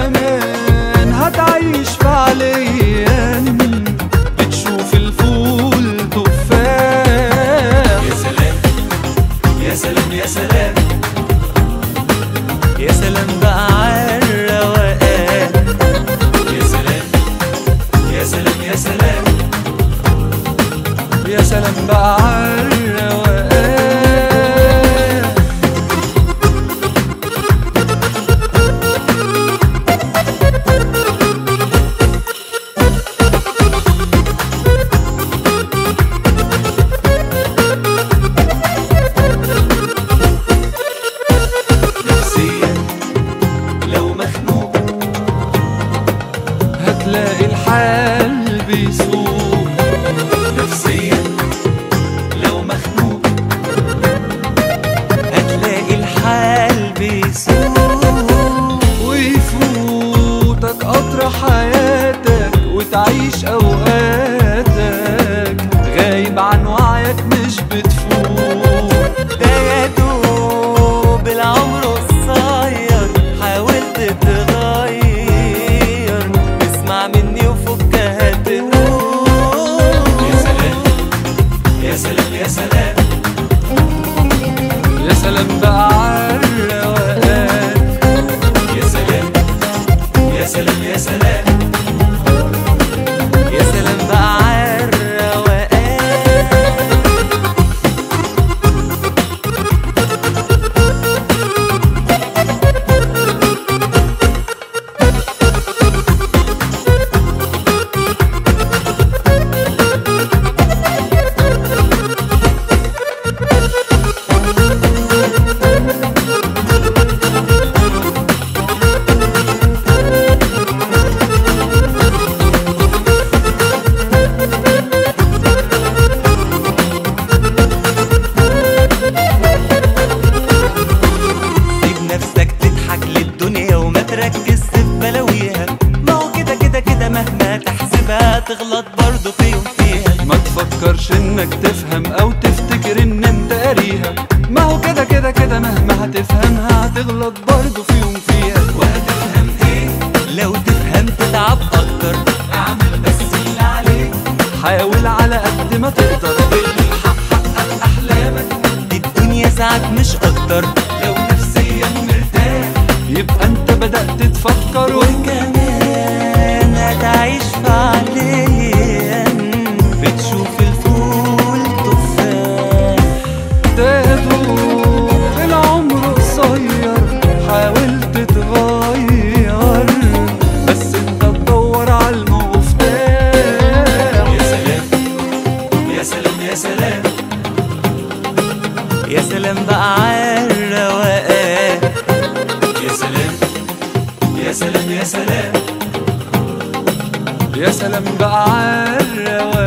كمان هتعيش فعليا بتشوف الفول تفاح يا سلام يا سلام يا سلام يا سلام بقى عالروقان يا سلام يا سلام يا سلام يا سلام بقى عالروقان نفسيا لو مخنوق هتلاقي الحال بيسوق نفسيا لو مخنوق هتلاقي الحال بيسوق ويفوتك قطر حياتك وتعيش اوقاتك غايب عن وعيك مش بتفوق ده يا دوب العمر قصير حاولت تتغير اسمع مني وفكها تقول يا سلام يا سلام يا سلام يا سلام بقى عالروقان يا سلام يا سلام يا سلام يا سلام بقى عالروقان سيب نفسك تضحك للدنيا وما تركز في بلاويها ما هو كده كده كده مهما تحسبها تغلط برضه في يوم فيها ما تفكرش انك تفهم او تفتكر ان انت قاريها ما هو كده كده كده مهما هتفهمها هتغلط برضه في يوم فيها وهتفهم ايه لو تفهم تتعب اكتر اعمل بس اللي عليك حاول على قد ما تقدر حقق احلامك دي الدنيا ساعات مش اكتر لو نفسيا مرتاح يبقى انت بدأت تفكر وكمان هتعيش فعليا بتشوف الفول تفاح تدوق العمر قصير حاول تتغير بس انت تدور على المفتاح يا سلام يا سلام يا سلام يا سلام بقى عالروقان يا سلام يا سلام يا سلام يا سلام بقى عالروقان